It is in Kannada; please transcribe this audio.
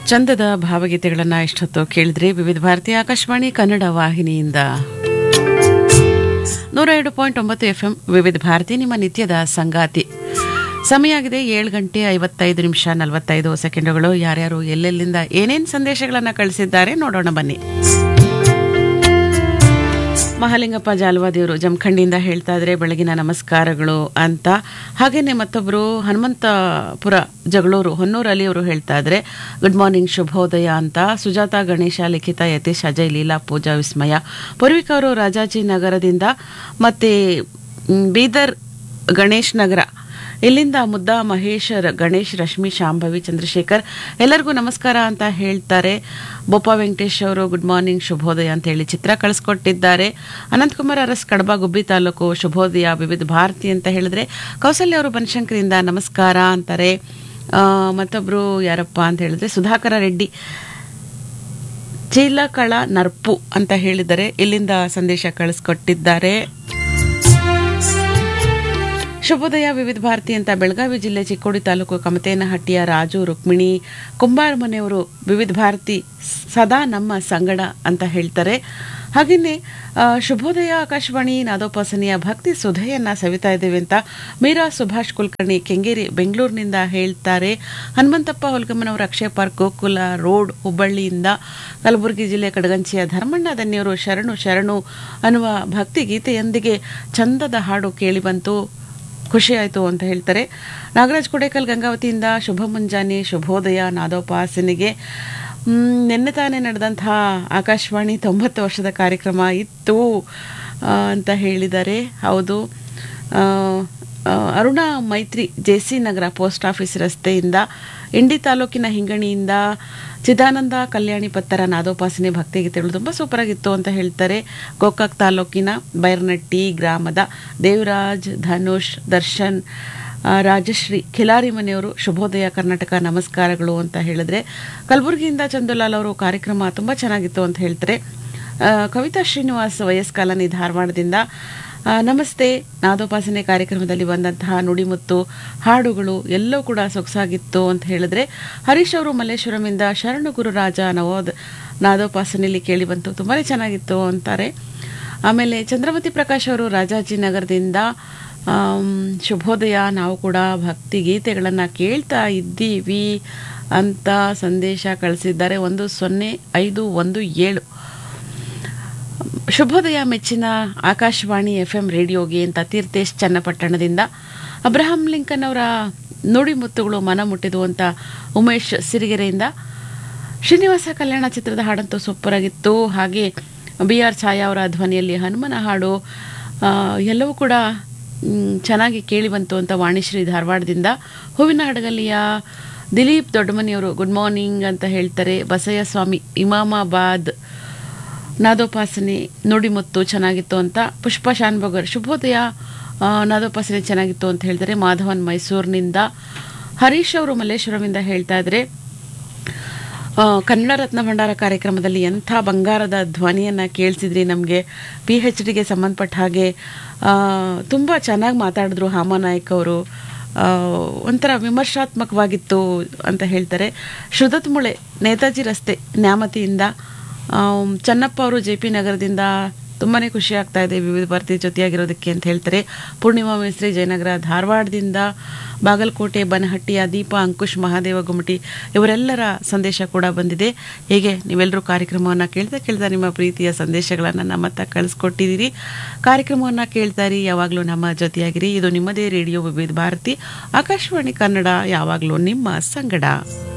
ಚಂದದ ಭಾವಗೀತೆಗಳನ್ನ ಇಷ್ಟೊತ್ತು ಕೇಳಿದ್ರಿ ವಿವಿಧ ಭಾರತಿ ಆಕಾಶವಾಣಿ ಕನ್ನಡ ವಾಹಿನಿಯಿಂದ ನೂರ ಎರಡು ಪಾಯಿಂಟ್ ಒಂಬತ್ತು ಎಫ್ ಎಂ ವಿವಿಧ ಭಾರತಿ ನಿಮ್ಮ ನಿತ್ಯದ ಸಂಗಾತಿ ಸಮಯ ಆಗಿದೆ ಏಳು ಗಂಟೆ ಐವತ್ತೈದು ನಿಮಿಷ ನಲವತ್ತೈದು ಸೆಕೆಂಡುಗಳು ಯಾರ್ಯಾರು ಎಲ್ಲೆಲ್ಲಿಂದ ಏನೇನು ಸಂದೇಶಗಳನ್ನು ಕಳಿಸಿದ್ದಾರೆ ನೋಡೋಣ ಬನ್ನಿ ಮಹಾಲಿಂಗಪ್ಪ ಜಾಲವಾದಿಯವರು ಜಮಖಂಡಿಯಿಂದ ಹೇಳ್ತಾ ಇದ್ರೆ ಬೆಳಗಿನ ನಮಸ್ಕಾರಗಳು ಅಂತ ಹಾಗೇನೆ ಮತ್ತೊಬ್ಬರು ಹನುಮಂತಪುರ ಜಗಳೂರು ಹೊನ್ನೂರು ಅಲಿ ಅವರು ಹೇಳ್ತಾ ಇದ್ರೆ ಗುಡ್ ಮಾರ್ನಿಂಗ್ ಶುಭೋದಯ ಅಂತ ಸುಜಾತ ಗಣೇಶ ಲಿಖಿತ ಯತೀಶ್ ಅಜಯ್ ಲೀಲಾ ಪೂಜಾ ವಿಸ್ಮಯ ಪೂರ್ವಿಕ ಅವರು ರಾಜಾಜಿ ನಗರದಿಂದ ಮತ್ತೆ ಮ್, ಬೀದರ್ ಗಣೇಶ್ ನಗರ ಇಲ್ಲಿಂದ ಮುದ್ದಾ ಮಹೇಶ್ ರ- ಗಣೇಶ್ ರಶ್ಮಿ ಶಾಂಭವಿ ಚಂದ್ರಶೇಖರ್ ಎಲ್ಲರಿಗೂ ನಮಸ್ಕಾರ ಅಂತ ಹೇಳ್ತಾರೆ ಬೋಪ ವೆಂಕಟೇಶ್ ಅವರು ಗುಡ್ ಮಾರ್ನಿಂಗ್ ಶುಭೋದಯ ಅಂತ ಹೇಳಿ ಚಿತ್ರ ಕಳಿಸ್ಕೊಟ್ಟಿದ್ದಾರೆ ಅನಂತಕುಮಾರ್ ಅರಸ್ ಕಡಬ ಗುಬ್ಬಿ ತಾಲೂಕು ಶುಭೋದಯ ವಿವಿಧ ಭಾರತಿ ಅಂತ ಹೇಳಿದ್ರೆ ಕೌಸಲ್ಯ ಅವರು ಬನಶಂಕರಿಂದ ನಮಸ್ಕಾರ ಅಂತಾರೆ ಆ, ಮತ್ತೊಬ್ರು ಯಾರಪ್ಪ ಅಂತ ಹೇಳಿದ್ರೆ ಸುಧಾಕರ ರೆಡ್ಡಿ ಚೀಲಕಳ ನರ್ಪು ಅಂತ ಹೇಳಿದರೆ ಇಲ್ಲಿಂದ ಸಂದೇಶ ಕಳಿಸ್ಕೊಟ್ಟಿದ್ದಾರೆ ಶುಭೋದಯ ವಿವಿಧ ಭಾರತಿ ಅಂತ ಬೆಳಗಾವಿ ಜಿಲ್ಲೆ ಚಿಕ್ಕೋಡಿ ತಾಲೂಕು ಕಮತೇನಹಟ್ಟಿಯ ರಾಜು ರುಕ್ಮಿಣಿ ಕುಂಬಾರ ಮನೆಯವರು ವಿವಿಧ ಭಾರತಿ ಸದಾ ನಮ್ಮ ಸಂಗಡ ಅಂತ ಹೇಳ್ತಾರೆ ಹಾಗೆಯೇ ಆ, ಶುಭೋದಯ ಆಕಾಶವಾಣಿ ನಾದೋಪಾಸನೆಯ ಭಕ್ತಿ ಸುಧೆಯನ್ನ ಸವಿತಾ ಇದ್ದೇವೆ ಅಂತ ಮೀರಾ ಸುಭಾಷ್ ಕುಲಕರ್ಣಿ ಕೆಂಗೇರಿ ಬೆಂಗಳೂರಿನಿಂದ ಹೇಳ್ತಾರೆ ಹನುಮಂತಪ್ಪ ಹೊಲ್ಗಮ್ಮನವರ ಅಕ್ಷಯ ಪಾರ್ಕ್ ಗೋಕುಲ ರೋಡ್ ಹುಬ್ಬಳ್ಳಿಯಿಂದ ಕಲಬುರಗಿ ಜಿಲ್ಲೆ ಕಡಗಂಚಿಯ ಧರ್ಮಣ್ಣ ದನ್ಯವರು ಶರಣು ಶರಣು ಅನ್ನುವ ಭಕ್ತಿ ಗೀತೆಯೊಂದಿಗೆ ಚಂದದ ಹಾಡು ಕೇಳಿಬಂತು ಖುಷಿ ಆಯಿತು ಅಂತ ಹೇಳ್ತಾರೆ ನಾಗರಾಜ್ ಕೊಡೇಕಲ್ ಗಂಗಾವತಿಯಿಂದ ಶುಭ ಮುಂಜಾನೆ ಶುಭೋದಯ ನಾದೋಪಾಸನೆಗೆ ಮ್, ನಿನ್ನೆ ತಾನೇ ನಡೆದಂತಹ ಆಕಾಶವಾಣಿ ತೊಂಬತ್ತು ವರ್ಷದ ಕಾರ್ಯಕ್ರಮ ಇತ್ತು ಆ, ಅಂತ ಹೇಳಿದ್ದಾರೆ ಹೌದು ಆ, ಆ, Aruna Maitri J C Nagar post office ರಸ್ತೆಯಿಂದ ಇಂಡಿ ತಾಲೂಕಿನ ಹಿಂಗಣಿಯಿಂದ ಚಿದಾನಂದ ಕಲ್ಯಾಣಿ ಪತ್ತರ ನಾದೋಪಾಸನೆ ಭಕ್ತಿಗೀತೆಗಳು ತುಂಬ ಸೂಪರ್ ಆಗಿತ್ತು ಅಂತ ಹೇಳ್ತಾರೆ ಗೋಕಾಕ್ ತಾಲೂಕಿನ ಬೈರ್ನಟ್ಟಿ ಗ್ರಾಮದ ದೇವರಾಜ್ ಧನುಷ್ ದರ್ಶನ್ ಆ, ರಾಜಶ್ರೀ ಖಿಲಾರಿ ಮನೆಯವರು ಶುಭೋದಯ ಕರ್ನಾಟಕ ನಮಸ್ಕಾರಗಳು ಅಂತ ಹೇಳಿದ್ರೆ ಕಲಬುರಗಿಯಿಂದ ಚಂದುಲಾಲ್ ಅವರು ಕಾರ್ಯಕ್ರಮ ತುಂಬ ಚೆನ್ನಾಗಿತ್ತು ಅಂತ ಹೇಳ್ತಾರೆ ಆ, ಕವಿತಾ ಶ್ರೀನಿವಾಸ್ ವಯಸ್ ಕಾಲನಿ ಧಾರವಾಡದಿಂದ ಆ, ನಮಸ್ತೆ ನಾದೋಪಾಸನೆ ಕಾರ್ಯಕ್ರಮದಲ್ಲಿ ಬಂದಂತಹ ನುಡಿಮುತ್ತು ಹಾಡುಗಳು ಎಲ್ಲವೂ ಕೂಡ ಸೊಗಸಾಗಿತ್ತು ಅಂತ ಹೇಳಿದ್ರೆ ಹರೀಶ್ ಅವರು ಮಲ್ಲೇಶ್ವರಮಿಂದ ಶರಣು ಗುರುರಾಜ ನವೋದ್ ನಾದೋಪಾಸನೆಯಲ್ಲಿ ಕೇಳಿ ಬಂತು ತುಂಬಾ ಚೆನ್ನಾಗಿತ್ತು ಅಂತಾರೆ ಆಮೇಲೆ ಚಂದ್ರಮತಿ ಪ್ರಕಾಶ್ ಅವರು ರಾಜಾಜಿನಗರದಿಂದ ಆಮ್, ಶುಭೋದಯ ನಾವು ಕೂಡ ಭಕ್ತಿ ಗೀತೆಗಳನ್ನು ಕೇಳ್ತಾ ಇದ್ದೀವಿ ಅಂತ ಸಂದೇಶ ಕಳಿಸಿದ್ದಾರೆ ಒಂದು ಸೊನ್ನೆ ಐದು ಒಂದು ಏಳು ಶುಭೋದಯ ಮೆಚ್ಚಿನ ಆಕಾಶವಾಣಿ ಎಫ್ ಎಂ ರೇಡಿಯೋಗೆ ಅಂತ ತೀರ್ಥೇಶ್ ಚನ್ನಪಟ್ಟಣದಿಂದ ಅಬ್ರಹಾಂ ಲಿಂಕನ್ ಅವರ ನುಡಿಮುತ್ತುಗಳು ಮನ ಮುಟ್ಟಿದು ಅಂತ ಉಮೇಶ್ ಸಿರಿಗೆರೆಯಿಂದ ಶ್ರೀನಿವಾಸ ಕಲ್ಯಾಣ ಚಿತ್ರದ ಹಾಡಂತೂ ಸೂಪರ್ ಆಗಿತ್ತು ಹಾಗೆ ಬಿ ಆರ್ ಛಾಯಾ ಅವರ ಧ್ವನಿಯಲ್ಲಿ ಹನುಮನ ಹಾಡು ಆ, ಎಲ್ಲವೂ ಕೂಡ ಮ್, ಚೆನ್ನಾಗಿ ಕೇಳಿ ಬಂತು ಅಂತ ವಾಣಿಶ್ರೀ ಧಾರವಾಡದಿಂದ ಹೂವಿನ ಹಡಗಲಿಯ ದಿಲೀಪ್ ದೊಡ್ಡಮನಿಯವರು ಗುಡ್ ಮಾರ್ನಿಂಗ್ ಅಂತ ಹೇಳ್ತಾರೆ ಬಸಯ್ಯ ಸ್ವಾಮಿ ಇಮಾಮಾಬಾದ್ ನಾದೋಪಾಸನೆ ನುಡಿಮುತ್ತು ಚೆನ್ನಾಗಿತ್ತು ಅಂತ ಪುಷ್ಪ ಶಾನ್ಭೋಗರ್ ಶುಭೋದಯ ಆ, ನಾದೋಪಾಸನೆ ಚೆನ್ನಾಗಿತ್ತು ಅಂತ ಹೇಳ್ತಾರೆ ಮಾಧವನ್ ಮೈಸೂರಿನಿಂದ ಹರೀಶ್ ಅವರು ಮಲ್ಲೇಶ್ವರಮಿಂದ ಹೇಳ್ತಾ ಇದ್ರೆ ಆ, ಕನ್ನಡ ರತ್ನ ಭಂಡಾರ ಕಾರ್ಯಕ್ರಮದಲ್ಲಿ ಎಂಥ ಬಂಗಾರದ ಧ್ವನಿಯನ್ನು ಕೇಳಿಸಿದ್ರಿ ನಮಗೆ ಪಿ ಹೆಚ್ ಡಿಗೆ ಸಂಬಂಧಪಟ್ಟ ಹಾಗೆ ತುಂಬ ಚೆನ್ನಾಗಿ ಮಾತಾಡಿದ್ರು ಹಾಮನಾಯಕ್ ಅವರು ಆ, ಒಂಥರ ವಿಮರ್ಶಾತ್ಮಕವಾಗಿತ್ತು ಅಂತ ಹೇಳ್ತಾರೆ ಶ್ರುತತ್ಮುಳೆ ನೇತಾಜಿ ರಸ್ತೆ ನ್ಯಾಮತಿಯಿಂದ ಆಮ್, ಚನ್ನಪ್ಪ ಅವರು ಜೆ ಪಿ ನಗರದಿಂದ ತುಂಬಾ ಖುಷಿ ಆಗ್ತಾ ಇದೆ ವಿವಿಧ ಭಾರತಿ ಜೊತೆಯಾಗಿರೋದಕ್ಕೆ ಅಂತ ಹೇಳ್ತಾರೆ ಪೂರ್ಣಿಮಾ ಮೇಸ್ತ್ರಿ ಜಯನಗರ ಧಾರವಾಡದಿಂದ ಬಾಗಲಕೋಟೆ ಬನಹಟ್ಟಿಯ ದೀಪ ಅಂಕುಶ್ ಮಹಾದೇವ ಗುಮಟಿ ಇವರೆಲ್ಲರ ಸಂದೇಶ ಕೂಡ ಬಂದಿದೆ ಹೇಗೆ ನೀವೆಲ್ಲರೂ ಕಾರ್ಯಕ್ರಮವನ್ನು ಕೇಳ್ತಾ ಕೇಳ್ತಾ ನಿಮ್ಮ ಪ್ರೀತಿಯ ಸಂದೇಶಗಳನ್ನು ನಮ್ಮ ಹತ್ರ ಕಳಿಸ್ಕೊಟ್ಟಿದ್ದೀರಿ ಕಾರ್ಯಕ್ರಮವನ್ನು ಕೇಳ್ತಾ ಇರಿ ಯಾವಾಗಲೂ ನಮ್ಮ ಜೊತೆಯಾಗಿರಿ ಇದು ನಿಮ್ಮದೇ ರೇಡಿಯೋ ವಿವಿಧ ಭಾರತಿ ಆಕಾಶವಾಣಿ ಕನ್ನಡ ಯಾವಾಗಲೂ ನಿಮ್ಮ ಸಂಗಡ